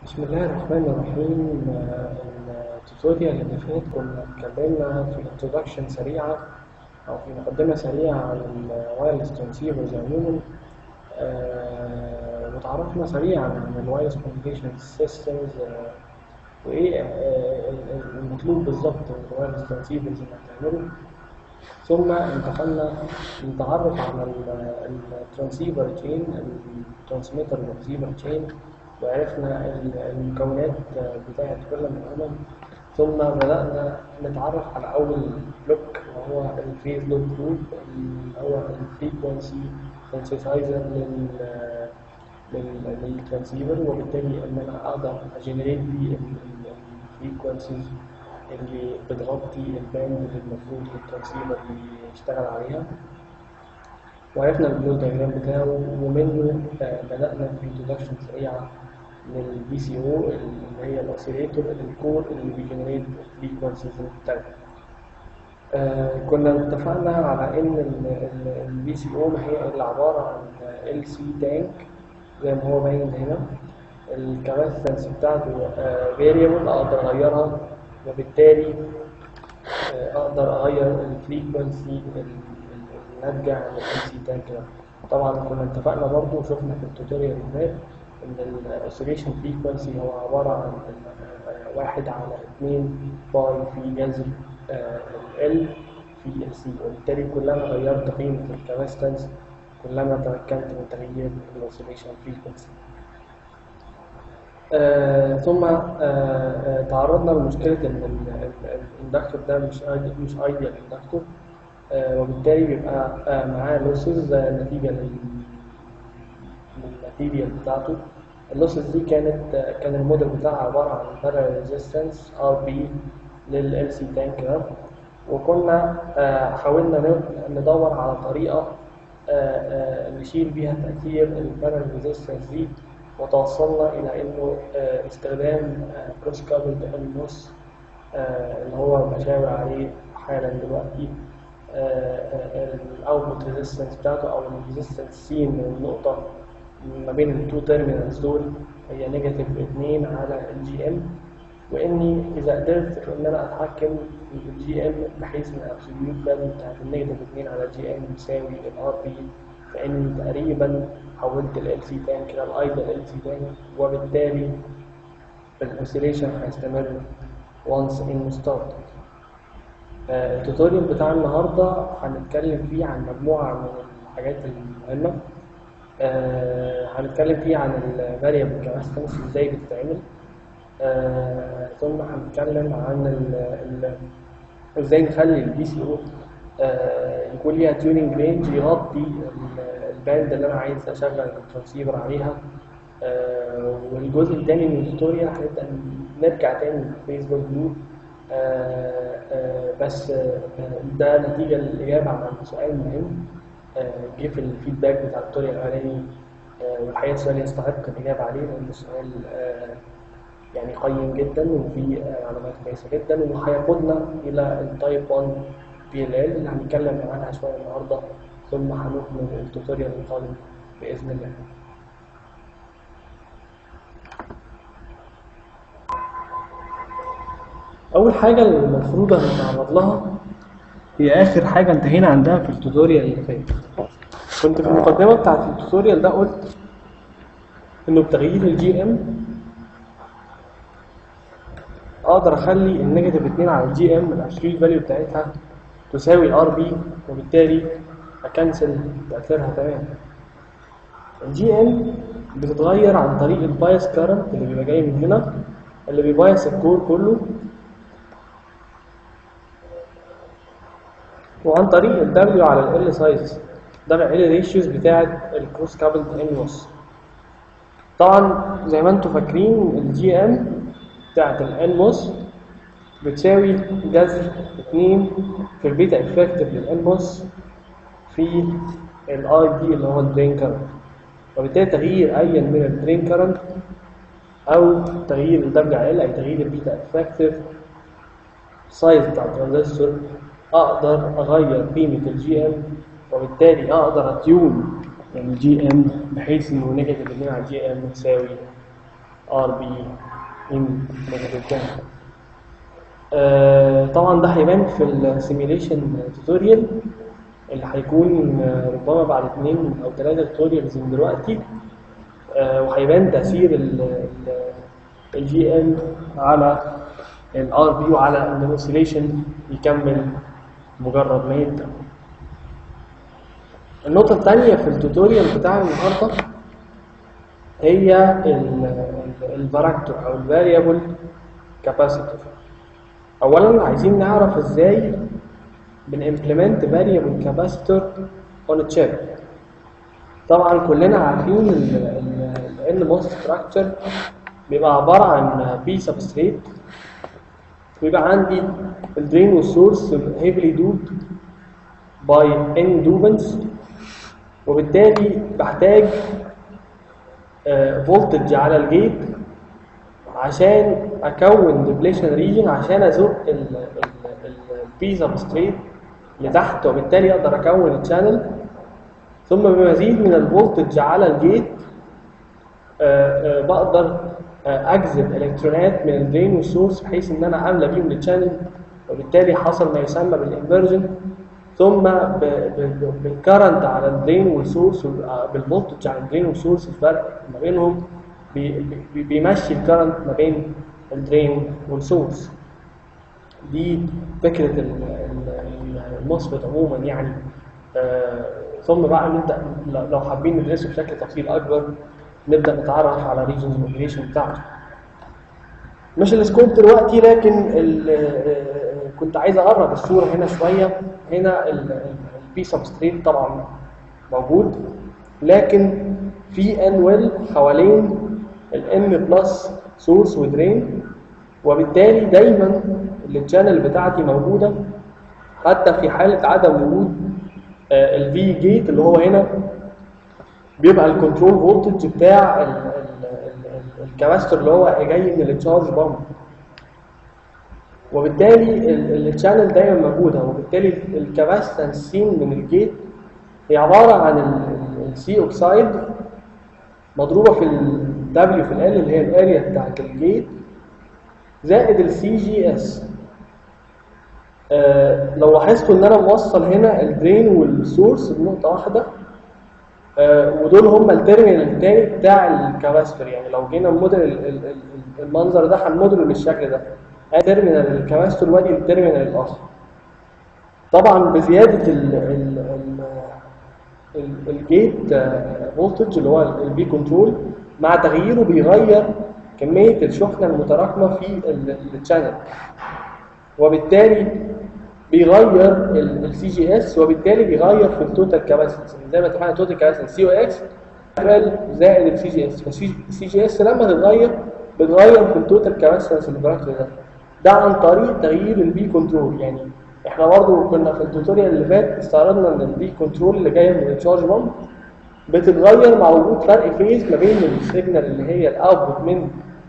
بسم الله الرحمن الرحيم آه، التوتوريال اللي فات كنا اتكلمنا في introduction سريعة أو في مقدمة سريعة عن الوايرلس ترانسيفرز عموما آه، وتعرفنا سريعا عن الوايرلس كوميونيكيشن سيستمز وإيه آه، ال- المطلوب بالظبط من الوايرلس ترانسيفرز إنك تعمله ثم انتقلنا نتعرف على الترانسيفر تشين الترانسميتر والريسيفر تشين وعرفنا ال- المكونات بتاعت كل منهم ثم بدأنا نتعرف على أول بلوك وهو الفيز لوب جروب اللي هو الفريكونسي سنسيتايزر للترانسيفر وبالتالي إن أنا أقدر أجنريت بيه الفريكونسيز اللي بتغطي الباند اللي المفروض الترانسيفر يشتغل عليها وعرفنا البلو دايجرام بتاعه ومنه آه، بدأنا في انتدكشن سريعة للبي سي او اللي هي الاوسيليتور الكور اللي بيجنريت الفريكونسيز بتاعته. آه كنا اتفقنا على ان البي سي او ما هي الا عبارة عن ال سي تانك زي ما هو باين هنا الكاباسيتنس بتاعته فاريبل اقدر اغيرها وبالتالي آه، اقدر اغير الفريكونسي الناتجة عن ال سي تانك ده طبعا كنا اتفقنا برضو وشفنا في التوتوريال اللي فات ان الاوسيليشن فريكونسي هو عبارة عن آه، واحد على اتنين باي في جذر ال في السي وبالتالي كلما غيرت قيمة الكاباسيتنس كلما تمكنت من تغيير الاوسيليشن فريكونسي آه، ثم آه، آه، تعرضنا لمشكلة إن ال- ال- الإندكتور ده مش أيد- مش ايديال إندكتور وبالتالي بيبقى آه، معاه لوسز نتيجة لل- للماتيريال بتاعته اللوسز دي كانت آه، كان الموديل بتاعها عبارة عن بارل ريزيستنس ار بي لل سي تانك ده وكنا آه، حاولنا ن- ندور على طريقة آه، آه، نشيل بيها تأثير البارل ريزيستنس دي وتوصلنا إلى إنه آه، استخدام كروس كابل النص اللي هو بشاور عليه حالا دلوقتي الاوتبوت ريزيستنس بتاعته او الريزيستنس سي من النقطة ما بين التو تيرمينالز دول هي نيجاتيف 2 على الجي ام واني اذا قدرت في ان انا اتحكم في الجي ام بحيث ان الابسوليوت فاليو بتاعت النيجاتيف 2 على الجي ام يساوي الار بي فاني تقريبا حولت ال سي تانك الى الايدل ال سي تانك وبالتالي الاوسيليشن هيستمر once in started آه، التوتوريال بتاع النهارده هنتكلم فيه عن مجموعة من الحاجات المهمة آه، هنتكلم فيه عن الفاريبل كاباسيتنس ازاي بتتعمل آه، ثم هنتكلم عن ال ال ازاي نخلي البي سي او يكون ليها تيوننج رينج يغطي ال- الباند اللي انا عايز اشغل الترانسيفر عليها آه، والجزء الثاني من التوتوريال هنبدا نرجع تاني للفيسبوك جروب آه، آه، بس آه، ده نتيجة للإجابة على سؤال مهم آه، جه في الفيدباك بتاع التوتوريال الأولاني آه، والحقيقة السؤال يستحق الإجابة عليه لأن السؤال آه، يعني قيم جدا وفيه آه، معلومات كويسة جدا وهيقودنا إلى التايب 1 بي ال ال اللي هنتكلم عنها شوية النهاردة ثم هنكمل التوتوريال القادم بإذن الله. أول حاجة المفروض هنتعرض لها هي آخر حاجة انتهينا عندها في التوتوريال اللي فات. كنت في المقدمة بتاعت التوتوريال ده قلت إنه بتغيير الجي إم أقدر أخلي النيجاتيف 2 على الجي إم الأبسوليوت فاليو بتاعتها تساوي الآر بي وبالتالي أكنسل تأثيرها تماما. الجي إم بتتغير عن طريق البايس كارنت اللي بيبقى جاي من هنا اللي بيبايس الكور كله وعن طريق ال W على ال L سايز ده بقى ال ريشيوز بتاعة الكروس كابل ان نص طبعا زي ما انتم فاكرين الجي ام بتاعة الان نص بتساوي جذر 2 في البيتا افكتيف للان نص في الاي دي اللي هو الدرين كارنت وبالتالي تغيير اي من الدرين كارنت او تغيير ال W على ال اي تغيير البيتا افكتيف سايز بتاع الترانزستور اقدر اغير قيمة الجي ام وبالتالي اقدر اتيون الجي ام بحيث انه نيجاتيف 2 على الجي ام يساوي ار بي ان نيجاتيف آه، طبعا ده هيبان في السيميليشن توتوريال اللي هيكون آه، ربما بعد اثنين او ثلاثه توتوريالز من دلوقتي آه، وهيبان تاثير الجي ام على الار بي وعلى ان الاوسيليشن يكمل مجرد ما يبدا النقطة الثانية في التوتوريال بتاع النهاردة هي الفاراكتور أو الفاريبل كاباسيتور أولا عايزين نعرف إزاي بنimplement variable capacitor on a chip طبعا كلنا عارفين ال NMOS structure بيبقى عبارة عن P substrate ويبقى عندي الدرين والسورس heavily doped by N dopants وبالتالي بحتاج فولتج على الجيت عشان اكون ديبليشن ريجن عشان ازق البي سبستريت لتحت وبالتالي اقدر اكون الشانل ثم بمزيد من الفولتج على الجيت آه، آه، بقدر آه، اجذب الكترونات من الدرين والسورس بحيث ان انا املى بيهم الشانل وبالتالي حصل ما يسمى بالانفرجن ثم بالكرنت على الدرين والسورس بالفولتج على الدرين والسورس الفرق ما بينهم بي- بي- بيمشي الكرنت ما بين الدرين والسورس دي فكرة ال- ال- الموسفيت عموما يعني آه، ثم بقى نبدأ ل- لو حابين ندرسه بشكل تفصيل أكبر نبدأ نتعرف على ريجنز اوبريشن بتاعته مش السكوب دلوقتي لكن ال- آه، كنت عايز اقرب الصوره هنا شويه هنا البي سبستريت طبعا موجود لكن في ان ويل حوالين الان بلس سورس ودرين وبالتالي دايما الشانل بتاعتي موجوده حتى في حاله عدم وجود الفي جيت اللي هو هنا بيبقى الكنترول فولتج بتاع ال- ال- ال- الكباستور اللي هو جاي من التشارج بامب وبالتالي الشانل دايما موجوده وبالتالي الكباستنس سين من الجيت هي عباره عن السي اوكسايد مضروبه في الدبليو في ال اللي هي الاريا بتاعت الجيت زائد السي جي اس لو لاحظتوا ان انا موصل هنا الدرين والسورس بنقطه واحده آه، ودول هم التيرمينال التاني بتاع الكباستور يعني لو جينا موديل ال- ال- ال- المنظر ده هنموديله بالشكل ده ادي تيرمينال الكباستور وادي التيرمينال الاخر طبعا بزياده ال ال ال ال- الجيت فولتج اللي هو البي كنترول مع تغييره بيغير كميه الشحنه المتراكمه في الشانل وبالتالي بيغير السي جي اس وبالتالي بيغير في التوتال كاباسيتي زي ما اتفقنا التوتال كاباسيتي سي او اكس زائد السي جي اس فالسي جي اس لما تتغير بتغير في التوتال كاباسيتي البراكتر ده ده عن طريق تغيير البي كنترول يعني احنا برضو كنا في التوتوريال اللي فات استعرضنا ان البي كنترول اللي جايه من التشارج بامب بتتغير مع وجود فرق فيز ما بين السيجنال اللي هي الاوتبوت من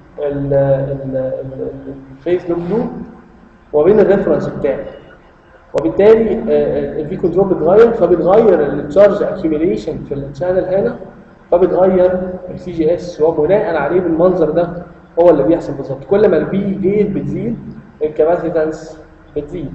الفيز لوب لوب وبين الريفرنس بتاعه وبالتالي الفي كنترول بتغير فبتغير التشارج اكيوميليشن في الشانل هنا فبتغير السي جي اس وبناء عليه بالمنظر ده هو اللي بيحصل بالظبط كل ما البي جيت بتزيد الكاباسيتنس بتزيد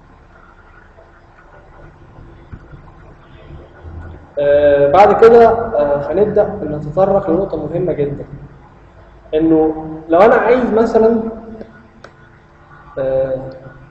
آه بعد كده آه هنبدا نتطرق لنقطه مهمه جدا انه لو انا عايز مثلا آه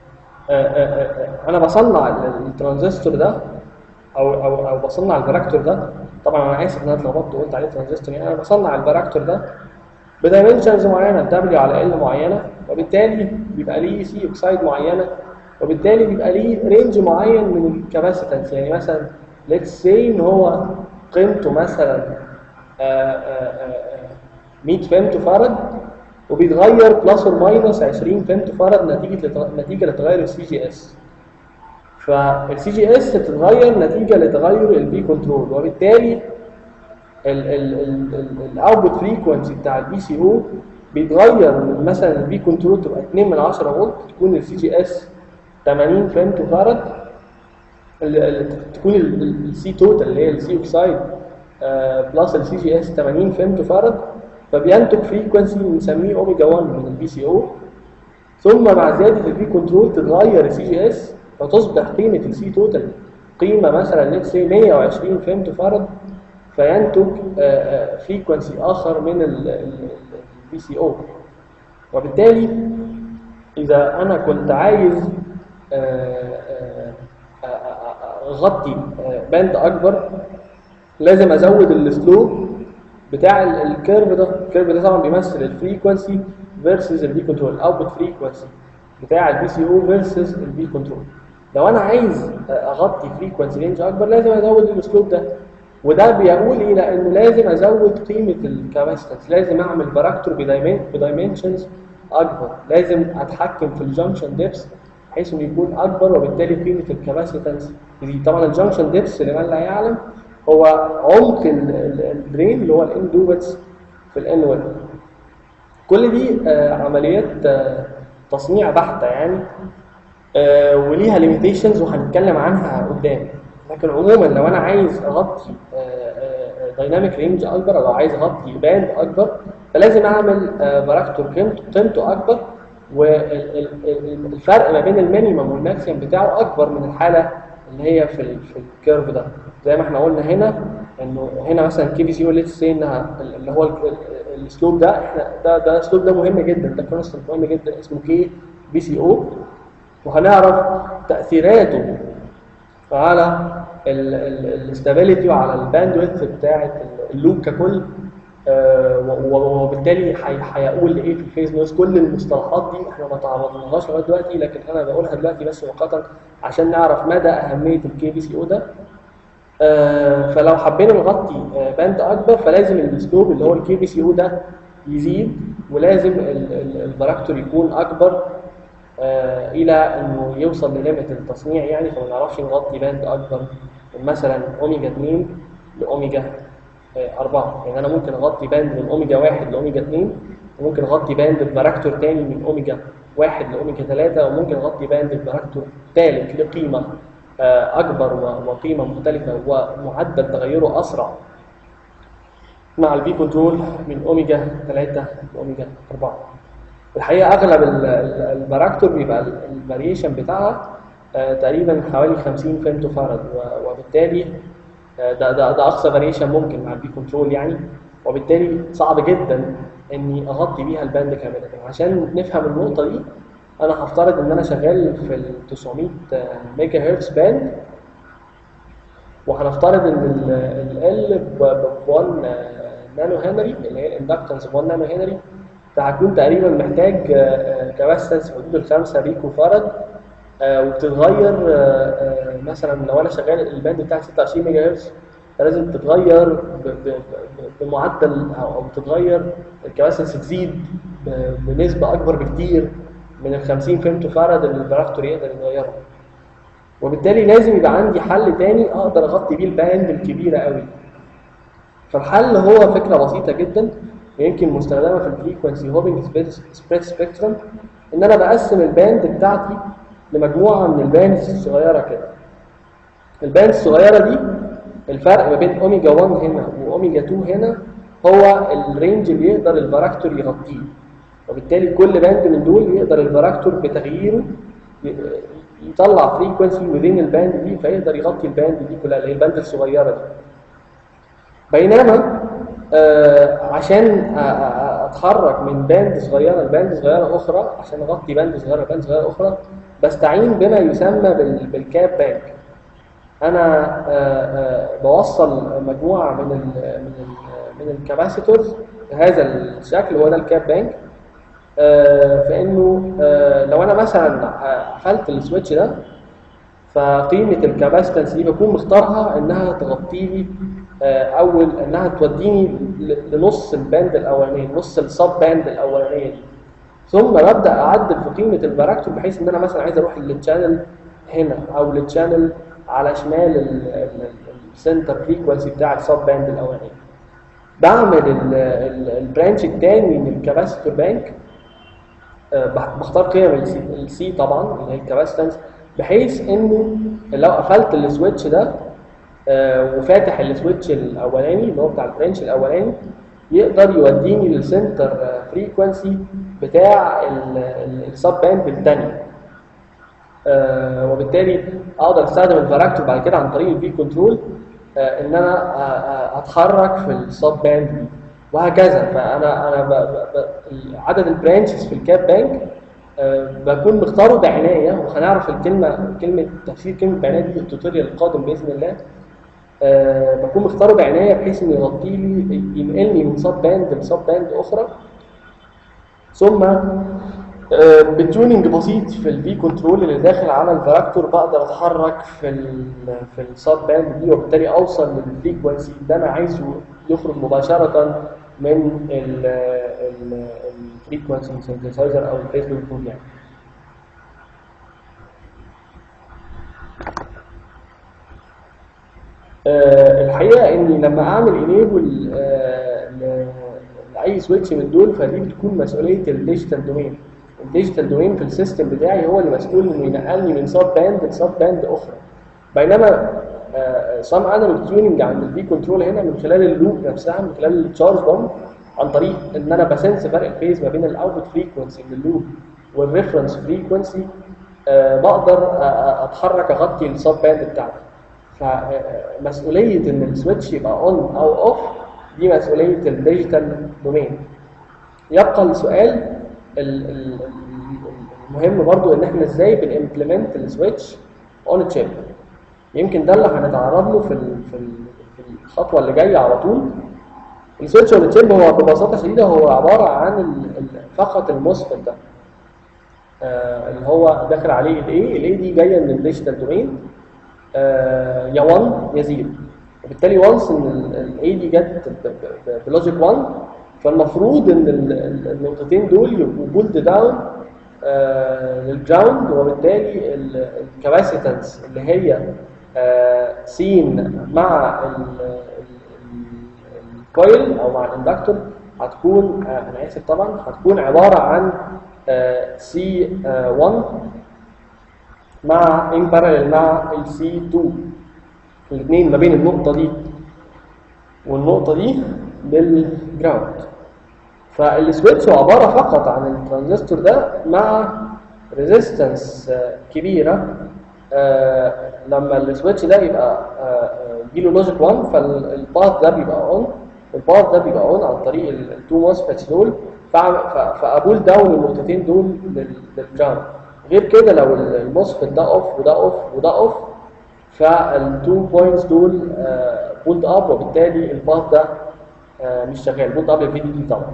انا بصنع الترانزستور ده او او او بصنع البراكتور ده طبعا انا اسف ان انا اتلخبطت وقلت عليه ترانزستور يعني انا بصنع البراكتور ده بدايمنشنز معينه دبليو على ال معينه وبالتالي بيبقى ليه سي اوكسايد معينه وبالتالي بيبقى ليه رينج معين من الكاباسيتنس يعني مثلا ليتس سي ان هو قيمته مثلا 100 فيمتو فرد وبيتغير بلس اور ماينس 20 فيمتو فرد نتيجه لت... نتيجه لتغير السي جي اس فالسي جي اس بتتغير نتيجه لتغير البي كنترول وبالتالي الاوتبوت فريكونسي بتاع البي سي او بيتغير من مثلا البي كنترول تبقى 2 من 10 فولت تكون السي جي اس 80 فيمتو فرد تكون السي توتال اللي هي السي اوكسايد بلس السي جي اس 80 فيمتو فرد فبينتج فريكونسي بنسميه اوميجا 1 من البي سي او ثم مع زياده البي كنترول تتغير السي جي اس فتصبح قيمه السي توتال قيمه مثلا ليتس سي 120 فيمتو فرد فينتج فريكونسي اخر من البي سي او وبالتالي اذا انا كنت عايز اغطي باند اكبر لازم ازود السلوب بتاع الكيرف ده الكيرف ده طبعا بيمثل الفريكونسي فيرسز البي كنترول الاوتبوت فريكونسي بتاع البي سي او فيرسز البي كنترول لو انا عايز اغطي فريكونسي رينج اكبر لازم ازود السلوب ده وده بيقول الى انه لازم ازود قيمه الكاباسيتنس لازم اعمل باراكتور بدايمنشنز اكبر لازم اتحكم في الجنكشن ديبس بحيث انه يكون اكبر وبالتالي قيمه الكاباسيتنس دي طبعا الجنكشن ديبس لمن لا يعلم هو عمق الدرين اللي هو الاندوبتس في الان 1 كل دي آه عمليات آه تصنيع بحته يعني آه وليها ليميتيشنز وهنتكلم عنها قدام لكن عموما لو انا عايز اغطي دايناميك رينج اكبر او لو عايز اغطي باند اكبر فلازم اعمل باراكتور قيمته اكبر والفرق ما بين المينيمم والماكسيمم بتاعه اكبر من الحاله اللي هي في ال في الكيرف ده زي ما احنا قلنا هنا انه هنا مثلا كي بي سي او ليتس سي انها اللي هو الاسلوب ده احنا ده ده الاسلوب ده مهم جدا ده كونستنت مهم جدا اسمه كي بي سي او وهنعرف تاثيراته على الاستابيليتي وعلى الباندويث بتاعه اللوب ككل آه وبالتالي هيقول ايه في الفيز نويز كل المصطلحات دي احنا ما تعرضناهاش لغايه دلوقتي لكن انا بقولها دلوقتي بس مؤقتا عشان نعرف مدى اهميه الكي بي سي او ده آه فلو حبينا نغطي آه باند اكبر فلازم الاسلوب اللي هو الكي بي سي او ده يزيد ولازم البراكتور يكون اكبر آه الى انه يوصل لليميت التصنيع يعني فما نعرفش نغطي باند اكبر من مثلا اوميجا 2 لاوميجا 4 يعني انا ممكن اغطي باند من اوميجا 1 لاوميجا 2 وممكن اغطي باند ببراكتور تاني من اوميجا 1 لاوميجا 3 وممكن اغطي باند ببراكتور ثالث لقيمه اكبر وقيمه مختلفه ومعدل تغيره اسرع مع البي كنترول من اوميجا 3 لاوميجا 4 الحقيقه اغلب البراكتور بيبقى الفاريشن بتاعها تقريبا حوالي 50 فيمتو فرد وبالتالي ده ده ده اقصى فاريشن ممكن مع البي كنترول يعني وبالتالي صعب جدا اني اغطي بيها الباند كامله عشان نفهم النقطه دي انا هفترض ان انا شغال في ال 900 ميجا هرتز باند وهنفترض ان ال ب 1 نانو هنري اللي هي الاندكتنس ب 1 نانو هنري فهكون تقريبا محتاج كاباسيتنس في حدود ال 5 بيكو فرد وبتتغير مثلا لو انا شغال الباند بتاعي 26 ميجا هرتز فلازم تتغير بمعدل او بتتغير الكباسيتنس تزيد بنسبه اكبر بكتير من ال 50 فيمتو فرد اللي البراكتور يقدر يغيرها وبالتالي لازم يبقى عندي حل تاني اقدر اغطي بيه الباند الكبيره قوي فالحل هو فكره بسيطه جدا ويمكن مستخدمه في الفريكونسي هوبنج سبريد سبيكترم ان انا بقسم الباند بتاعتي لمجموعه من الباندز الصغيره كده الباندز الصغيره دي الفرق ما بين اوميجا 1 هنا واوميجا 2 هنا هو الرينج اللي يقدر البراكتور يغطيه وبالتالي كل باند من دول يقدر البراكتور بتغييره يطلع فريكونسي وذين الباند دي فيقدر يغطي الباند دي كلها اللي هي الباند الصغيره دي بينما آه عشان اتحرك من باند صغيره لباند صغيره اخرى عشان اغطي باند صغيره لباند صغيره اخرى بستعين بما يسمى بالكاب بانك انا آه آه بوصل مجموعه من ال من ال من الكاباسيتورز بهذا الشكل هو ده الكاب بانك فانه لو انا مثلا قفلت السويتش ده فقيمه الكاباسيتنس دي بكون مختارها انها تغطي لي اول انها توديني لنص الباند الاولاني نص السب باند الاولانيه دي ثم ببدا اعدل في قيمه الباراكتور بحيث ان انا مثلا عايز اروح للتشانل هنا او للتشانل على شمال السنتر فريكونسي بتاع السب باند الاولاني بعمل البرانش الثاني من الكاباسيتور بانك بختار قيم السي طبعا اللي هي الكاباسيتنس بحيث انه لو قفلت السويتش ده وفاتح السويتش الاولاني اللي هو بتاع البرانش الاولاني يقدر يوديني للسنتر فريكونسي بتاع السب باند الثانيه آه، وبالتالي اقدر استخدم الفراكتور بعد كده عن طريق الفي كنترول ان انا آه، آه، اتحرك في السب باند دي وهكذا فانا انا ب... ب... ب... عدد البرانشز في الكاب بانك آه، بكون مختاره بعنايه وهنعرف الكلمه كلمه تفسير كلمه بعنايه دي في التوتوريال القادم باذن الله آه، بكون مختاره بعنايه بحيث انه يغطي لي ينقلني من سب باند لسب باند اخرى ثم آه، بتيوننج بسيط في الفي كنترول اللي داخل على الفراكتور بقدر اتحرك في ال في السب باند دي وبالتالي اوصل للفريكونسي اللي انا عايزه يخرج مباشره من الفريكونسي سنتسايزر او الفيس كنترول يعني آه، الحقيقه اني لما اعمل انيبل لاي سويتش من دول فدي بتكون مسؤوليه الديجيتال دومين الديجيتال دومين في السيستم بتاعي هو اللي مسؤول انه ينقلني من سب باند لسب باند اخرى بينما سام انالوج تيوننج عند البي كنترول هنا من خلال اللوب نفسها من خلال التشارج بامب عن طريق ان انا بسنس فرق الفيز ما بين الاوتبوت فريكونسي من اللوب والريفرنس فريكونسي بقدر آه، آه، اتحرك اغطي السب باند بتاعتي فمسؤوليه ان السويتش يبقى اون او اوف دي مسؤوليه الديجيتال دومين يبقى السؤال ال- ال- المهم برضو ان احنا ازاي بنimplement السويتش اون تشيب يمكن ده اللي هنتعرض له في ال- في ال- في الخطوه اللي جايه على طول السويتش اون تشيب هو ببساطه شديده هو عباره عن ال- ال- فقط الموسفيت ده آه، اللي هو داخل عليه الاي الاي دي جايه من الديجيتال دومين آه، يا 1 يا 0 وبالتالي وانس ان الاي دي جت ب- ب- ب- بلوجيك 1 فالمفروض ان ال- ال- النقطتين دول يبقوا بولد داون للجراوند وبالتالي الكاباسيتنس اللي هي آه، سين مع ال- ال- الكويل او مع الاندكتور هتكون آه، انا اسف طبعا هتكون عباره عن سي 1 مع ان بارallel مع ال سي 2 الاثنين ما بين النقطه دي والنقطه دي للجراوند فالسويتش هو عباره فقط عن الترانزستور ده مع ريزيستنس كبيره آه، لما السويتش ده يبقى يجيله لوجيك 1 فالباث ده بيبقى اون الباث ده بيبقى اون عن طريق التو موسفيتس دول فأعمل- ف- فابول داون النقطتين دول لل- للجراوند غير كده لو الموسفيت ده اوف وده اوف وده اوف فالتو بوينتس دول بولد اب وبالتالي الباث ده آه، مش شغال بولد اب الفي دي دي طبعا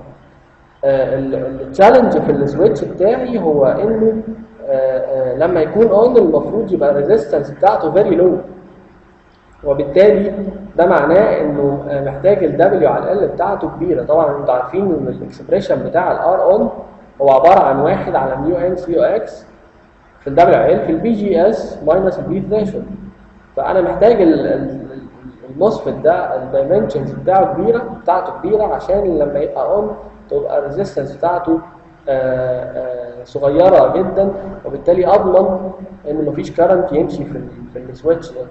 التشالنج في السويتش بتاعي هو انه آه، آه، لما يكون اون المفروض يبقى الريزيستنس بتاعته فيري لو وبالتالي ده معناه انه آه، محتاج الدبليو على الاقل بتاعته كبيره طبعا انتوا عارفين ان الاكسبريشن بتاع الار اون هو عباره عن واحد على ميو ان سي او اكس في الدبليو ال في البي جي اس ماينس البي ثريشولد فانا محتاج ال- ال- الموسفيت ده الدايمنشنز بتاعه كبيره بتاعته كبيره عشان لما يبقى اون تبقى الريزيستنس بتاعته آه، آه، صغيره جدا وبالتالي اضمن ان مفيش كارنت يمشي في ال- في السويتش ده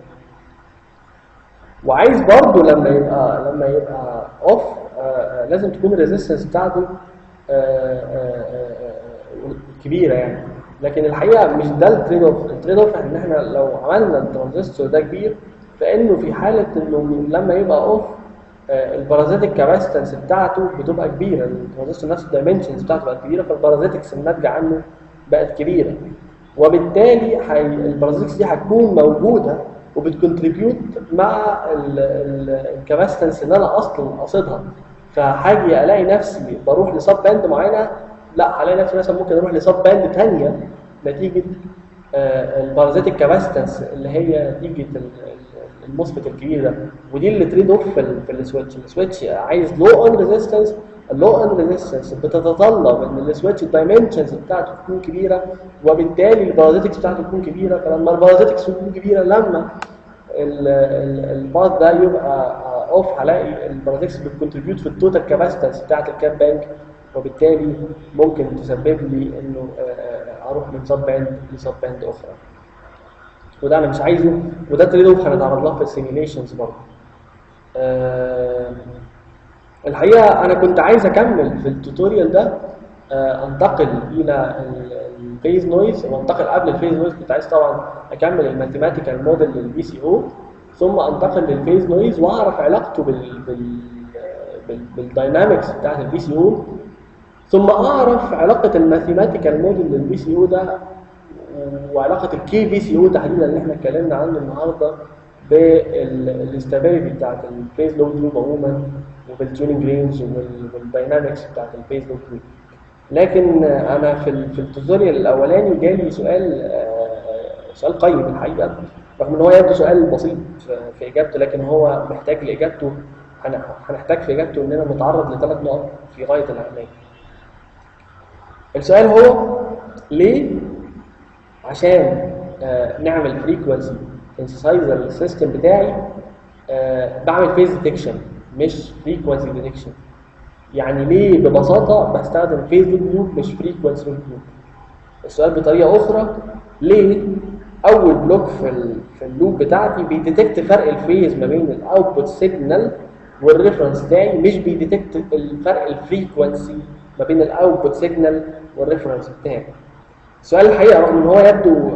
وعايز برضه لما يبقى لما يبقى اوف لازم تكون الريزيستنس بتاعته آه، آه، آه، آه، كبيره يعني لكن الحقيقه مش ده التريد اوف التريد اوف ان احنا لو عملنا الترانزستور ده كبير فانه في حاله انه لما يبقى اوف البارازيتك كاباسيتنس بتاعته بتبقى كبيره الترانزستور نفسه الدايمنشنز بتاعته بقت كبيره فالبارازيتكس الناتجه عنه بقت كبيره وبالتالي حي... البارازيتكس دي هتكون موجوده وبتكونتريبيوت مع الكاباسيتنس اللي انا اصلا قاصدها فهاجي الاقي نفسي بروح لسب باند معينه لا هلاقي نفسي مثلا ممكن اروح لسب باند ثانيه نتيجه البارازيتك كاباسيتنس اللي هي نتيجه ال- ال- المثبت الكبير ده ودي اللي تريد اوف في, ال- في السويتش السويتش عايز لو اون ريزيستنس اللو اون ريزيستنس بتتطلب ان السويتش الدايمنشنز بتاعته تكون كبيره وبالتالي البارازيتكس بتاعته تكون كبيره فلما البارازيتكس تكون كبيره لما الباث ده يبقى اوف هلاقي البارازيتكس بتكونتريبيوت في التوتال كاباسيتنس بتاعت الكاب بانك وبالتالي ممكن تسبب لي انه آه، آه، اروح من سب باند لسب باند اخرى وده انا مش عايزه وده تريد اوف هنتعرض لها في السيميليشنز برضه آه، الحقيقه انا كنت عايز اكمل في التوتوريال ده آه، انتقل الى الفيز نويز وانتقل قبل الفيز نويز كنت عايز طبعا اكمل الماثيماتيكال موديل للبي سي او ثم انتقل للفيز نويز واعرف علاقته بال بال بال بالداينامكس بتاعت البي سي او ثم اعرف علاقه الماثيماتيكال موديل للبي سي او ده وعلاقه الكي بي سي او تحديدا اللي احنا اتكلمنا عنه النهارده بالاستابيليتي بتاعت الفيز لود لوب عموما وبالتيوننج رينج والداينامكس بتاعت الفيز لود لوب لكن انا في ال- في التوتوريال الاولاني جالي سؤال آه، سؤال قيم الحقيقه رغم ان هو يبدو سؤال بسيط في- في اجابته لكن هو محتاج لاجابته هن- هنحتاج في اجابته اننا نتعرض لثلاث نقط في غايه الاهميه. السؤال هو ليه عشان آه، نعمل فريكونسي سنسيتايزر السيستم بتاعي آه، بعمل فيز ديتكشن مش فريكونسي ديتكشن يعني ليه ببساطه بستخدم فيز لوب مش فريكونسي لوب السؤال بطريقه اخرى ليه اول بلوك في ال في اللوب بتاعتي بيديتكت فرق الفيز ما بين الاوتبوت سيجنال والريفرنس بتاعي مش بيديتكت الفرق الفريكونسي ما بين الاوتبوت سيجنال والريفرنس بتاعي السؤال الحقيقه رغم ان هو يبدو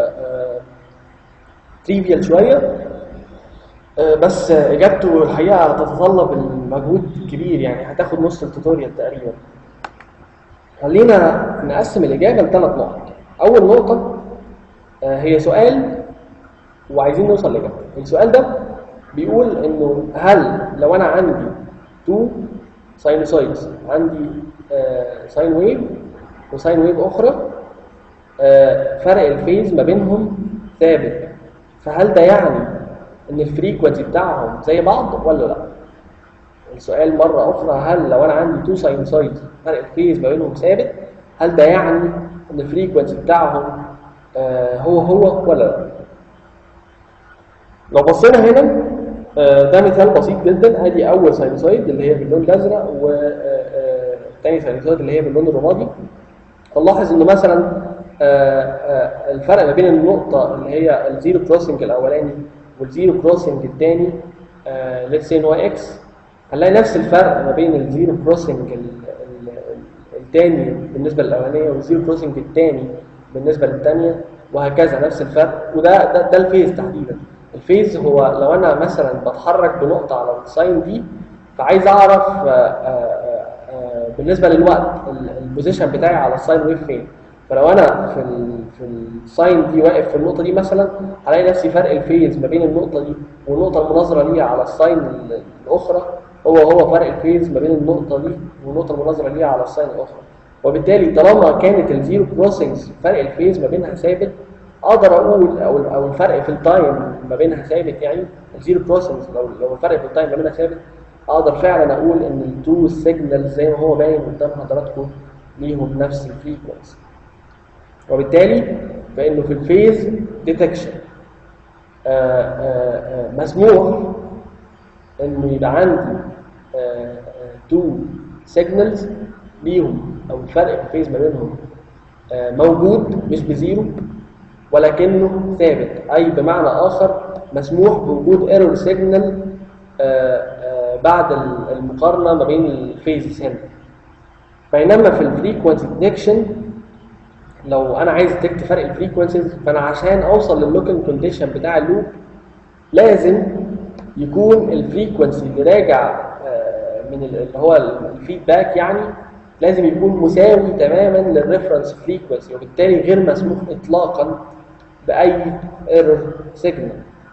تريفيال شويه آه، بس آه، اجابته الحقيقه تتطلب المجهود كبير يعني هتاخد نص التوتوريال تقريبا خلينا نقسم الاجابه لثلاث نقط اول نقطه آه، هي سؤال وعايزين نوصل لاجابه السؤال ده بيقول انه هل لو انا عندي تو ساينوسايدز عندي ساين ويف وساين ويف اخرى آه، فرق الفيز ما بينهم ثابت فهل ده يعني ان الفريكونسي بتاعهم زي بعض ولا لا السؤال مره اخرى هل لو انا عندي تو ساينوسايدز فرق الفيز ما بينهم ثابت هل ده يعني ان الفريكونسي بتاعهم آه، هو هو ولا لا لو بصينا هنا آه، ده مثال بسيط جدا ادي اول ساينوسايد اللي هي باللون الازرق والثاني ساينوسايد اللي هي باللون الرمادي نلاحظ ان مثلا آه، آه، الفرق ما بين النقطه اللي هي الزيرو كروسنج الاولاني والزيرو كروسنج الثاني ليتس سي ان هو اكس هنلاقي نفس الفرق ما بين الزيرو كروسنج الثاني بالنسبه للاولانيه والزيرو كروسنج الثاني بالنسبه للثانيه وهكذا نفس الفرق وده ده, ده الفيز تحديدا الفيز هو لو انا مثلا بتحرك بنقطه على الساين دي فعايز اعرف آه، آه، آه، بالنسبه للوقت ال- البوزيشن بتاعي على الساين ويف فين فلو انا في ال في الساين دي واقف في النقطه دي مثلا هلاقي نفسي فرق الفيز ما بين النقطه دي والنقطه المناظره ليها على الساين ال- الاخرى هو هو فرق الفيز ما بين النقطه دي والنقطه المناظره ليها على الساين الاخرى وبالتالي طالما كانت الزيرو كروسنجز فرق الفيز ما بينها ثابت اقدر اقول او او الفرق في التايم ما بينها ثابت يعني الزيرو كروسنجز لو لو الفرق في التايم ما بينها ثابت اقدر فعلا اقول ان التو سيجنالز زي ما هو باين قدام حضراتكم ليهم نفس الفريكونسي وبالتالي فانه في الفيز ديتكشن مسموح انه يبقى عندي تو سيجنالز ليهم او الفرق في الفيز ما بينهم آه، موجود مش بزيرو ولكنه ثابت اي بمعنى اخر مسموح بوجود ايرور سيجنال بعد ال- المقارنه ما بين الفيزز هنا بينما في الفريكونسي ديتكشن لو انا عايز اتكت فرق الفريكونسيز فانا عشان اوصل لللوكينج كونديشن بتاع اللوب لازم يكون الفريكونسي اللي راجع آه، من ال- اللي هو الفيدباك يعني لازم يكون مساوي تماما للريفرنس فريكونسي وبالتالي غير مسموح اطلاقا باي ايرور سيجنال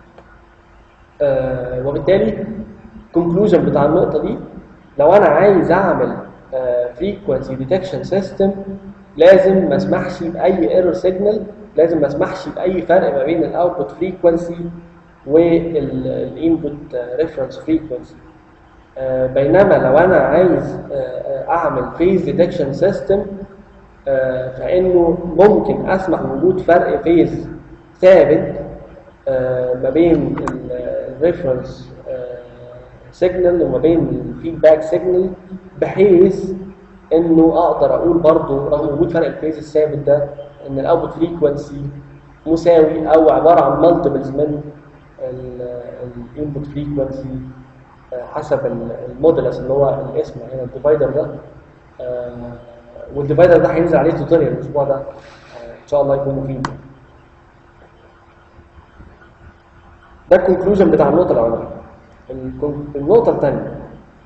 وبالتالي الكونكلوجن بتاع النقطه دي لو انا عايز اعمل فريكونسي ديتكشن سيستم لازم ما اسمحش باي ايرور سيجنال لازم ما اسمحش باي فرق ما بين الاوتبوت فريكونسي والانبوت ريفرنس فريكونسي بينما لو انا عايز آه، آه، اعمل فيز ديتكشن سيستم فانه ممكن اسمح بوجود فرق فيز ثابت آه، ما بين الريفرنس سيجنال وما بين الفيدباك سيجنال بحيث انه اقدر اقول برضو رغم وجود فرق الفيز الثابت ده ان الاوتبوت فريكونسي مساوي او عباره عن مالتيبلز من الانبوت فريكونسي آه، حسب ال- المودلس اللي هو الاسم هنا الديفايدر ده آه، والديفايدر ده هينزل عليه توتوريال الاسبوع ده آه، ان شاء الله يكون مفيد ده الكونكلوجن بتاع النقطه الاولانيه الكون- النقطه الثانيه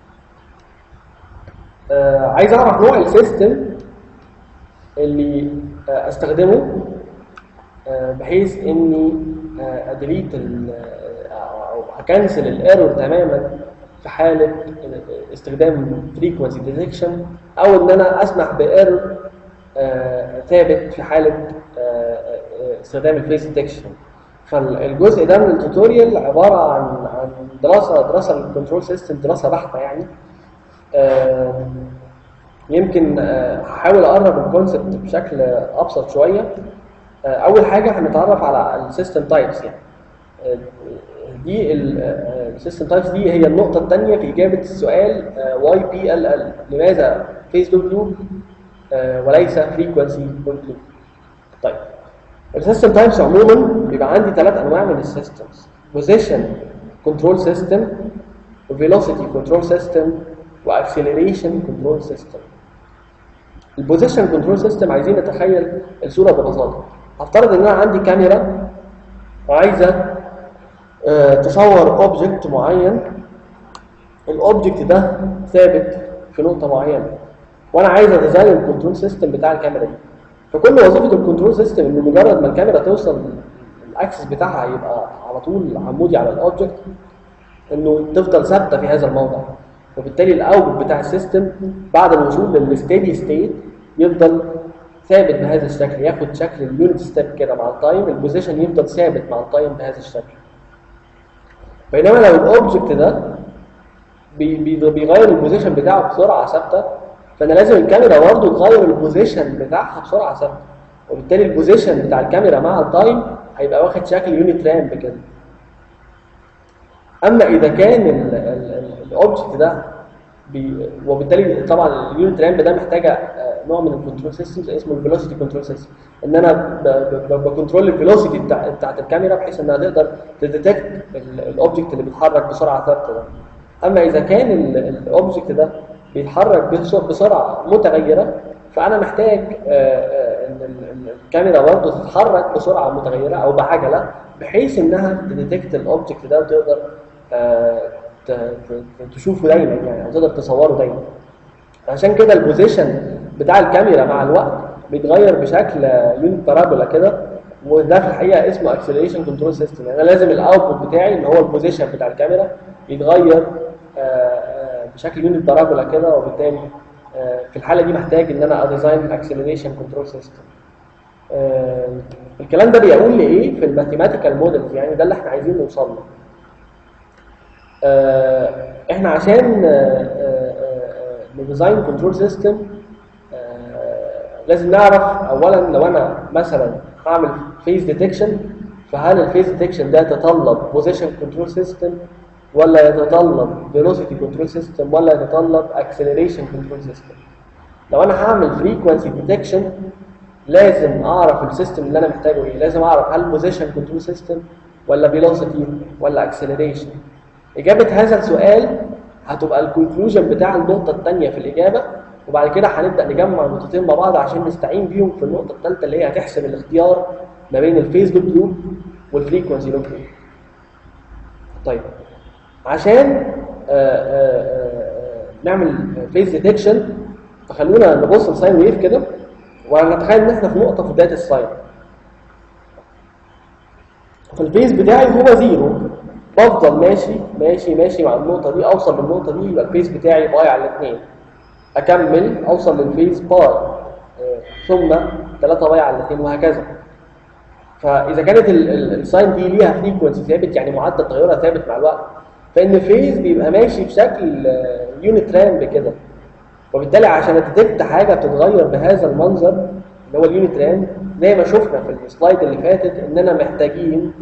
آه، عايز اعرف نوع السيستم اللي آه، استخدمه آه، بحيث اني آه، اديليت ال- آه، او اكنسل الايرور تماما في حاله استخدام فريكونسي ديتكشن او ان انا اسمح بايرور ثابت في حاله آه، آه، استخدام الفيس ديتكشن فالجزء ده من التوتوريال عباره عن عن دراسه دراسه للكنترول سيستم دراسه بحته يعني آه، يمكن آه، هحاول اقرب الكونسبت بشكل ابسط شويه آه، اول حاجه هنتعرف على السيستم تايبس يعني آه، دي السيستم تايبس دي هي النقطه الثانيه في اجابه السؤال واي بي ال ال لماذا فيس لوب لوب وليس فريكونسي لوب لوب طيب السيستم تايبس عموما بيبقى عندي ثلاث انواع من السيستمز بوزيشن كنترول سيستم velocity كنترول سيستم واكسلريشن كنترول سيستم البوزيشن كنترول سيستم عايزين نتخيل الصوره ببساطه هفترض ان انا عندي كاميرا وعايزه آه، تصور اوبجكت معين الاوبجكت ده ثابت في نقطه معينه وانا عايز اديزاين الكنترول سيستم بتاع الكاميرا دي فكل وظيفه الكنترول سيستم ان مجرد ما الكاميرا توصل الاكسس بتاعها يبقى على طول عمودي على الاوبجكت انه تفضل ثابته في هذا الموضع وبالتالي الاوتبوت بتاع السيستم بعد الوصول للستيدي ستيت يفضل ثابت بهذا الشكل ياخد شكل اليونت ستيب كده مع التايم البوزيشن يفضل ثابت مع التايم بهذا الشكل بينما لو الاوبجكت ده بي- بي- بيغير البوزيشن بتاعه بسرعه ثابته فانا لازم الكاميرا برضه تغير البوزيشن بتاعها بسرعه ثابته وبالتالي البوزيشن بتاع الكاميرا مع التايم هيبقى واخد شكل يونت رامب كده اما اذا كان الاوبجكت ده بي وبالتالي طبعا اليونت رامب ده محتاجه آه، نوع من الكنترول سيستمز اسمه الفيلوسيتي كنترول سيستم ان انا ب- ب- بكنترول الفيلوسيتي بتاع بتاعت الكاميرا بحيث انها تقدر تديتكت الاوبجكت اللي بيتحرك بسرعه ثابته ده اما اذا كان الاوبجكت ده بيتحرك بس- بسرعه متغيره فانا محتاج آه، آه، ان ال- ال- الكاميرا برضه تتحرك بسرعه متغيره او بعجله بحيث انها تديتكت الاوبجكت ده وتقدر آه، ت- ت- تشوفه دايما يعني او تقدر تصوره دايما عشان كده البوزيشن بتاع الكاميرا مع الوقت بيتغير بشكل يونت بارابولا كده وده في الحقيقه اسمه اكسلريشن كنترول سيستم يعني انا لازم الاوتبوت بتاعي اللي هو البوزيشن بتاع الكاميرا يتغير آه، آه، بشكل يونت بارابولا كده وبالتالي آه، في الحاله دي محتاج ان انا اديزاين اكسلريشن كنترول سيستم الكلام ده بيقول لي ايه في الماثيماتيكال مودلز يعني ده اللي احنا عايزين نوصل له آه، احنا عشان آه، آه، آه، نديزاين كنترول سيستم لازم نعرف اولا لو انا مثلا هعمل فيز ديتكشن فهل الفيز ديتكشن ده يتطلب بوزيشن كنترول سيستم ولا يتطلب فيلوسيتي كنترول سيستم ولا يتطلب اكسلريشن كنترول سيستم لو انا هعمل فريكوانسي ديتكشن لازم اعرف السيستم اللي انا محتاجه ايه لازم اعرف هل بوزيشن كنترول سيستم ولا فيلوسيتي ولا اكسلريشن اجابه هذا السؤال هتبقى الكونكلوجن بتاع النقطه الثانيه في الاجابه وبعد كده هنبدا نجمع النقطتين مع بعض عشان نستعين بيهم في النقطه الثالثه اللي هي هتحسم الاختيار ما بين الفيز لوب لوب والفريكوانسي لوب لوب طيب عشان آه، آه، آه، نعمل فيز ديتكشن فخلونا نبص لساين ويف كده ونتخيل ان احنا في نقطه في بدايه الساين فالفيز بتاعي هو زيرو بفضل ماشي ماشي ماشي مع النقطه دي اوصل للنقطه دي يبقى الفيز بتاعي باي على الاثنين اكمل اوصل للفيز باي آه، ثم 3 باي على الاثنين وهكذا فاذا كانت ال- ال- الساين دي ليها فريكونسي ثابت يعني معدل تغيرها ثابت مع الوقت فان فيز بيبقى ماشي بشكل يونت رامب كده وبالتالي عشان اتدكت حاجه بتتغير بهذا المنظر اللي هو اليونت رامب زي ما شفنا في السلايد اللي فاتت اننا محتاجين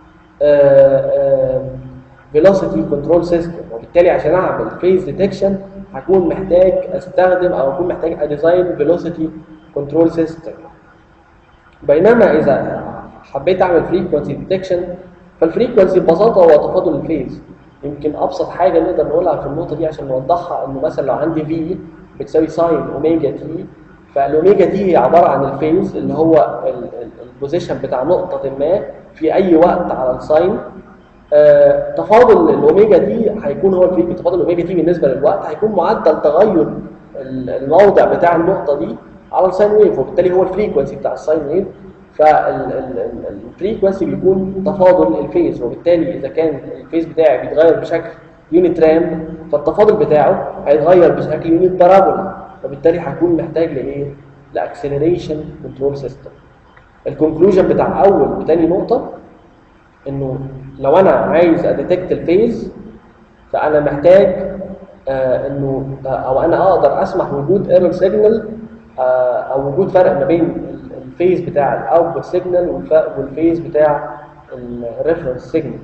فيلوسيتي كنترول سيستم وبالتالي عشان اعمل فيز ديتكشن هكون محتاج استخدم او اكون محتاج اديزاين فيلوسيتي كنترول سيستم بينما اذا حبيت اعمل فريكونسي ديتكشن فالفريكونسي ببساطه هو تفاضل الفيز يمكن ابسط حاجه نقدر نقولها في النقطه دي عشان نوضحها انه مثلا لو عندي في بتساوي ساين اوميجا تي فالاوميجا دي هي عباره عن الفيز اللي هو البوزيشن بتاع نقطه ما في اي وقت على الساين آه، تفاضل الاوميجا دي هيكون هو الفريق تفاضل الاوميجا دي بالنسبه للوقت هيكون معدل تغير ال- الموضع بتاع النقطه دي على الساين ويف وبالتالي هو الفريكونسي بتاع الساين ويف فالفريكونسي بيكون تفاضل الفيز وبالتالي اذا كان الفيز بتاعي بيتغير بشكل يونت رام فالتفاضل بتاعه هيتغير بشكل يونت بارابولا وبالتالي هيكون محتاج لايه؟ لاكسلريشن كنترول سيستم الكونكلوجن بتاع اول وتاني نقطه انه لو انا عايز اديتكت الفيز فانا محتاج آه انه آه او انا اقدر اسمح وجود ايرور سيجنال آه او وجود فرق ما بين ال- الفيز بتاع الاوتبوت سيجنال والفيز بتاع الريفرنس سيجنال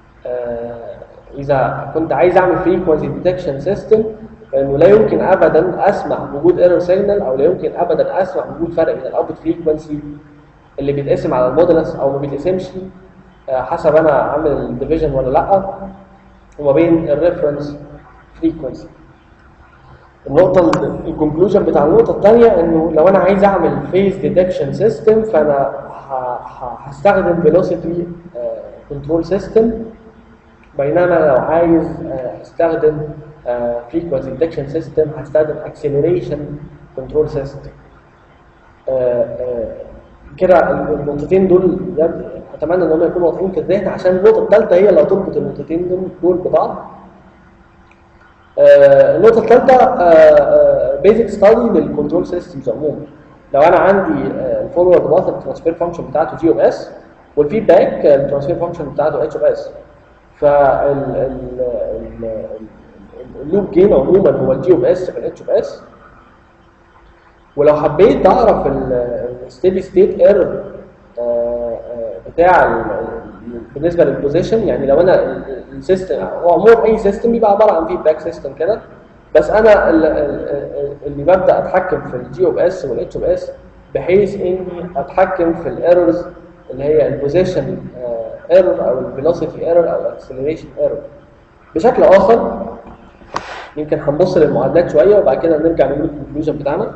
اذا كنت عايز اعمل فريكونسي ديتكشن سيستم فانه لا يمكن ابدا اسمح بوجود ايرور سيجنال او لا يمكن ابدا اسمح بوجود فرق بين الاوتبوت فريكونسي اللي بيتقسم على المودولس او ما بيتقسمش آه، حسب انا عامل الديفيجن ولا لا وما بين الريفرنس فريكونسي النقطة الكونكلوجن بتاع النقطة الثانية انه لو انا عايز اعمل فيز ديتكشن سيستم فانا ه- ه- هستخدم فيلوسيتي كنترول سيستم بينما لو عايز آه، استخدم فريكونسي ديتكشن سيستم هستخدم اكسلريشن كنترول سيستم كده النقطتين دول بجد اتمنى ان هم يكونوا واضحين في الذهن عشان النقطه الثالثه هي اللي هتربط النقطتين دول دول ببعض آه، النقطه الثالثه بيزك ستادي للكنترول سيستمز عموما لو انا عندي الفورورد باث الترانسفير فانكشن بتاعته جي او اس والفيدباك الترانسفير فانكشن بتاعته اتش او اس فاللوب جين عموما هو الجي او اس في الاتش او اس ولو حبيت اعرف الستيدي ستيت ايرور بتاع ال- ال- بالنسبه للبوزيشن يعني لو انا السيستم هو عموما اي سيستم بيبقى عباره عن فيدباك سيستم كده بس انا ال- ال- اللي ببدا اتحكم في الجي او اس والاتش او اس بحيث اني اتحكم في الايرورز اللي هي البوزيشن ايرور او الفيلوسيتي ايرور او الاكسلريشن ايرور بشكل اخر يمكن هنبص للمعادلات شويه وبعد كده نرجع نقول الكونكلوجن بتاعنا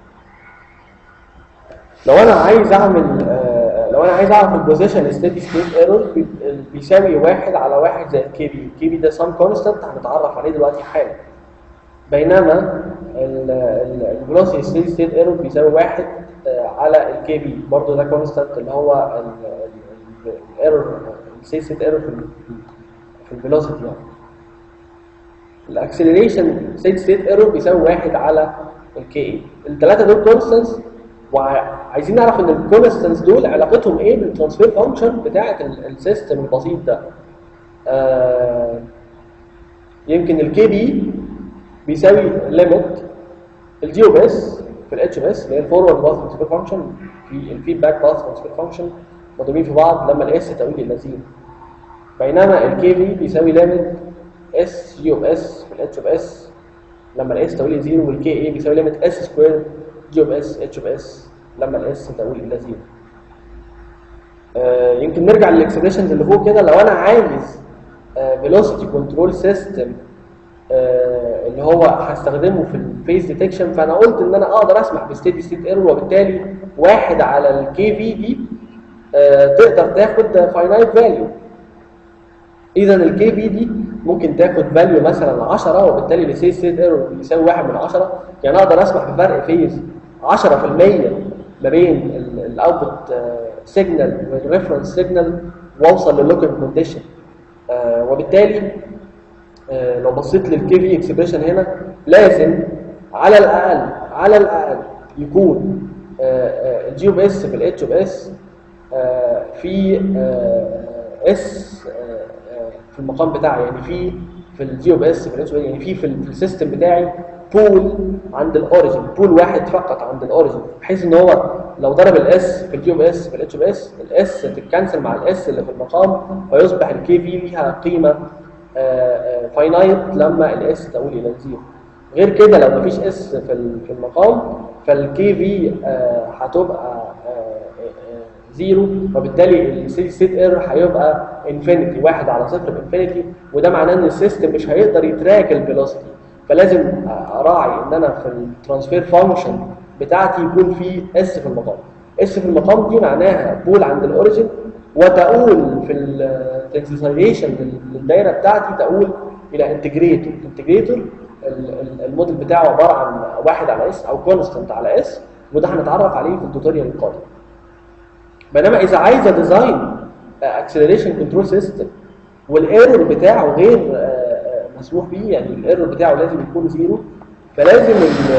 لو انا عايز اعمل آه، لو انا عايز اعرف البوزيشن ستيدي ستيت ايرور بيساوي واحد على واحد زي الكي بي الكي بي ده سام كونستانت هنتعرف عليه دلوقتي حالا بينما الفيلوسيتي ستيدي ستيت ايرور بيساوي واحد آه، على الكي بي برضه ده كونستانت اللي هو الايرور الستيدي ستيت ايرور في ال- في الفيلوسيتي يعني الاكسلريشن ستيت ستيت ايرور بيساوي واحد على الكي اي الثلاثه دول كونستانتس وعايزين نعرف ان الكونستانتس دول علاقتهم ايه بالترانسفير فانكشن بتاعه ال- السيستم البسيط ده آه يمكن الكي بي بيساوي ليميت الجي او اس في الاتش او اس اللي هي الفورورد باث ترانسفير فانكشن في الفيدباك باث ترانسفير فانكشن مضروبين في بعض لما الاس تقويل الى زيرو بينما الكي في بيساوي ليميت اس جي اوف اس في الاتش اوف اس لما الاس تقويل زيرو والكي اي بيساوي ليميت اس سكوير جي اوف اس اتش اوف اس لما الاس تقويل الى زيرو آه، يمكن نرجع للاكسبريشنز اللي فوق كده لو انا عايز فيلوسيتي كنترول سيستم اللي هو هستخدمه في الفيز ديتكشن فانا قلت ان انا اقدر اسمح بستيدي ستيت ايرور وبالتالي واحد على الكي في دي آه، تقدر تاخد فاينايت فاليو اذا الكي بي دي ممكن تاخد فاليو مثلا 10 وبالتالي الستيدي ستيت ايرور بيساوي 1 من 10 يعني اقدر اسمح بفرق فيز 10% ما بين الاوتبوت سيجنال والريفرنس سيجنال واوصل للوكال كونديشن وبالتالي آه، لو بصيت للكي في اكسبريشن هنا لازم على الاقل على الاقل يكون الجي اوف اس في الاتش اوف اس في اس في المقام بتاعي يعني في في الجي اوف اس في الاتش يعني في في ال- في السيستم بتاعي بول عند الاوريجن بول واحد فقط عند الاوريجن بحيث ان هو لو ضرب الاس في الجي اوف اس في الاتش اوف اس الاس تتكنسل مع الاس اللي في المقام فيصبح الكي في ليها قيمه فاينايت لما الاس تقول الى زيرو غير كده لو مفيش اس في ال- في المقام فالكي في هتبقى آه، آه، زيرو وبالتالي الستيدي ستيت ايرور هيبقى انفينيتي واحد على صفر بانفينيتي وده معناه ان السيستم مش هيقدر يتراك الفيلوسيتي فلازم اراعي ان انا في الترانسفير فانكشن بتاعتي يكون في اس في المقام اس في المقام دي معناها بول عند الاوريجن وتؤول في التنسيسايزيشن للدايره بتاعتي تؤول الى انتجريتور انتجريتور الموديل بتاعه عباره عن واحد على اس او كونستنت على اس وده هنتعرف عليه في التوتوريال القادم بينما اذا عايز ديزاين اكسلريشن كنترول سيستم والايرور بتاعه غير آه، آه، مسموح بيه يعني الايرور بتاعه لازم يكون زيرو فلازم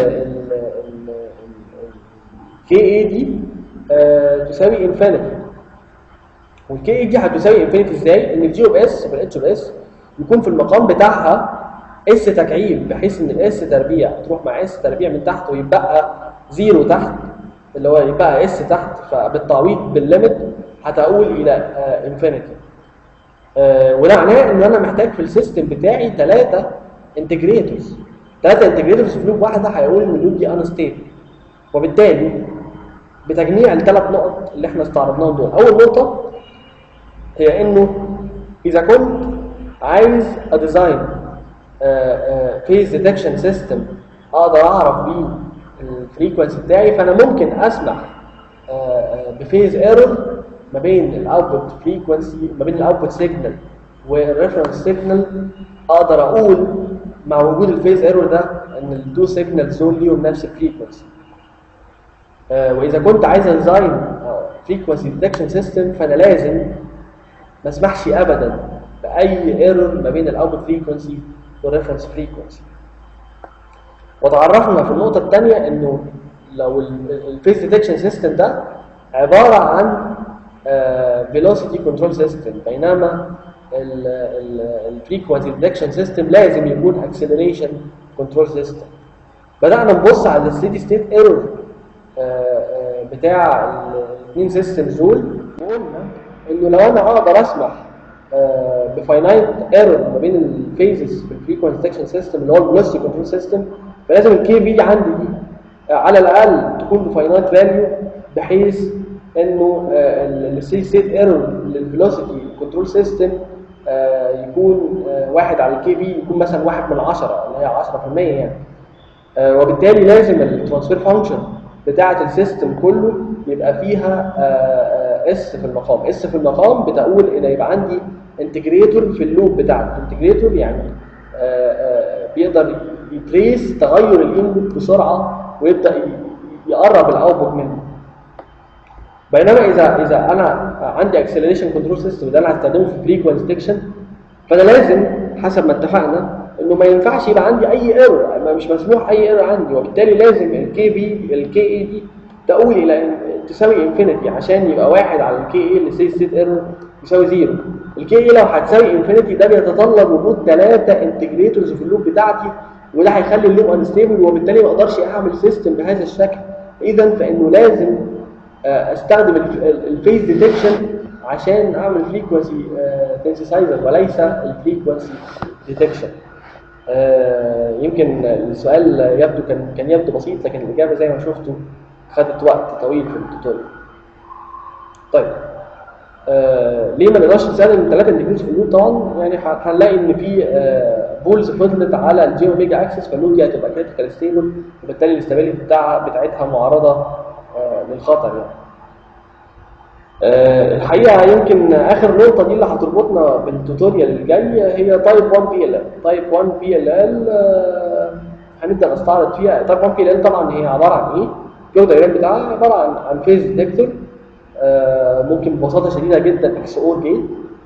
الكي اي دي آه، تساوي انفينيتي والكي اي دي هتساوي انفينيتي ازاي؟ ان الجي اوف اس في الاتش اوف اس يكون في المقام بتاعها اس تكعيب بحيث ان الاس تربيع تروح مع اس تربيع من تحت ويبقى زيرو تحت اللي هو يبقى اس تحت فبالتعويض بالليمت هتقول الى انفينيتي وده معناه ان انا محتاج في السيستم بتاعي ثلاثه انتجريتورز ثلاثه انتجريتورز في لوب واحده هيقول ان اللوب دي انستيبل وبالتالي بتجميع الثلاث نقط اللي احنا استعرضناهم دول اول نقطه هي انه اذا كنت عايز اديزاين فيز ديتكشن سيستم اقدر اعرف بيه الفريكونسي بتاعي فانا ممكن اسمح آه، آه، بفيز ايرور ما بين الاوتبوت فريكونسي ما بين الاوتبوت سيجنال والريفرنس سيجنال اقدر اقول مع وجود الفيز ايرور ده ان التو سيجنالز دول ليهم نفس الفريكونسي آه، واذا كنت عايز ديزاين فريكونسي ديتكشن سيستم فانا لازم ما اسمحش ابدا باي ايرور ما بين الاوتبوت فريكونسي والريفرنس فريكونسي وتعرفنا في النقطه الثانيه انه لو الفيس ديتكشن سيستم ده عباره عن فيلوسيتي كنترول سيستم بينما الفريكونسي ديتكشن سيستم لازم يكون اكسلريشن كنترول سيستم بدانا نبص على الستيدي ستيت ايرور بتاع الاثنين سيستمز دول وقلنا انه لو انا اقدر اسمح بفاينايت ايرور ما بين الفيزز في الفريكونسي ديتكشن سيستم اللي هو الفيلوسيتي كنترول سيستم فلازم الكي في عندي دي آه، على الاقل تكون بفاينايت فاليو بحيث انه الستيدي ستيت ايرور للفيلوسيتي كنترول سيستم يكون آه، واحد على الكي في يكون مثلا واحد من عشرة اللي هي 10% يعني آه، وبالتالي لازم الترانسفير فانكشن بتاعه السيستم كله يبقى فيها اس في المقام اس في المقام بتقول ان يبقى عندي انتجريتور في اللوب بتاعته انتجريتور يعني آه، آه، بيقدر يتريس تغير الانبوت بسرعه ويبدا ي- يقرب الاوتبوت منه بينما اذا اذا انا عندي اكسلريشن كنترول سيستم ده انا هستخدمه في فريكونسي ديتكشن فانا لازم حسب ما اتفقنا انه ما ينفعش يبقى عندي اي ايرور مش مسموح اي ايرور عندي وبالتالي لازم الكي في الكي اي دي تقول الى إن- تساوي انفينيتي عشان يبقى واحد على الكي اي اللي سي ستيت ايرور يساوي زيرو الكي اي لو هتساوي انفينيتي ده بيتطلب وجود ثلاثه انتجريتورز في اللوب بتاعتي وده هيخلي اللوب انستيبل وبالتالي ما اقدرش اعمل سيستم بهذا الشكل اذا فانه لازم آه، استخدم الفيس ديتكشن عشان اعمل فريكونسي سنسيسايزر وليس الفريكونسي ديتكشن يمكن السؤال يبدو كان كان يبدو بسيط لكن الاجابه زي ما شفتوا خدت وقت طويل في التوتوريال طيب آه ليه ما نقدرش نستخدم ثلاثه انديكيتورز في اللوب طبعا يعني ه- هنلاقي ان في آه بولز فضلت على الجي اوميجا اكسس فاللوب دي هتبقى كريتيكال ستيبل وبالتالي الاستابيليتي بتاع بتاعتها معرضه آه للخطر يعني آه، الحقيقه يمكن اخر نقطه دي اللي هتربطنا بالتوتوريال الجاي هي تايب 1 بي ال ال تايب 1 بي ال ال هنبدا نستعرض فيها تايب 1 بي ال ال طبعا هي عباره عن ايه الجو دايجرام بتاعها عباره عن عن فيز ديتكتور ممكن ببساطه شديده جدا اكس اور جيت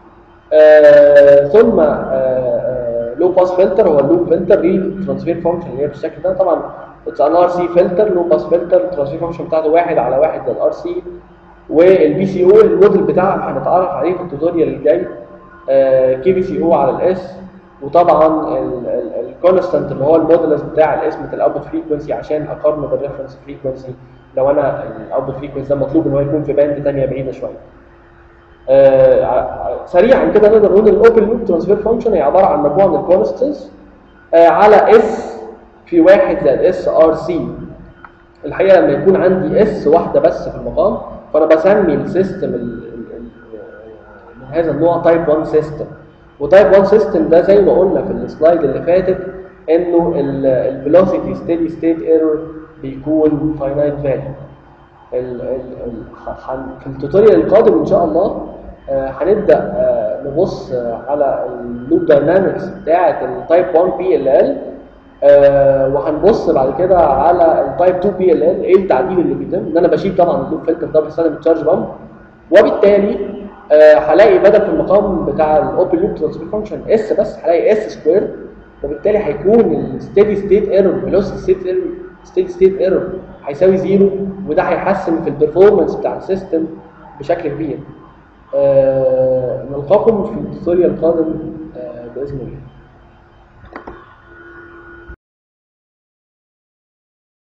ثم لو باس فلتر هو اللوب فلتر ليه ترانسفير فانكشن اللي هي بالشكل ده طبعا اتس ان ار سي فلتر لو باس فلتر الترانسفير فانكشن بتاعته واحد على واحد للار سي والبي سي او الموديل بتاعها هنتعرف عليه في التوتوريال الجاي كي بي سي او على الاس وطبعا الكونستانت اللي هو المودولس بتاع الاسم الاوتبوت فريكونسي عشان اقارنه بالريفرنس فريكونسي لو انا الاوتبوت فريكونسي ده مطلوب ان هو يكون في باند ثانيه بعيده شويه آه، ع- سريعا كده نقدر نقول الاوبن لوب ترانسفير فانكشن هي عباره عن مجموعه من الكونستنتس على اس في واحد زائد اس ار سي الحقيقه لما يكون عندي اس واحده بس في المقام فانا بسمي السيستم ال- ال- ال- اللي هذا النوع تايب 1 سيستم وتايب 1 سيستم ده زي ما قلنا في السلايد اللي فاتت انه الفيلوسيتي ستيدي ستيت ايرور بيكون فاينايت فاليو ال- ال- ال- ح- في التوتوريال القادم ان شاء الله آه، هنبدا آه، نبص آه، على اللوب داينامكس بتاعه التايب 1 بي ال ال وهنبص بعد كده على التايب 2 بي ال ال ايه التعديل اللي بيتم ان انا بشيل طبعا اللوب فلتر ده بستخدم التشارج بامب وبالتالي آه، هلاقي بدل في المقام بتاع الاوبن لوب ترانسفير فانكشن اس بس هلاقي اس سكوير وبالتالي هيكون الستيدي ستيت ايرور فيلوسيتي ستيت ايرور ستيدي ستيت ايرور هيساوي زيرو وده هيحسن في البرفورمانس بتاع السيستم بشكل كبير. آه نلقاكم في التوتوريال القادم آه باذن الله.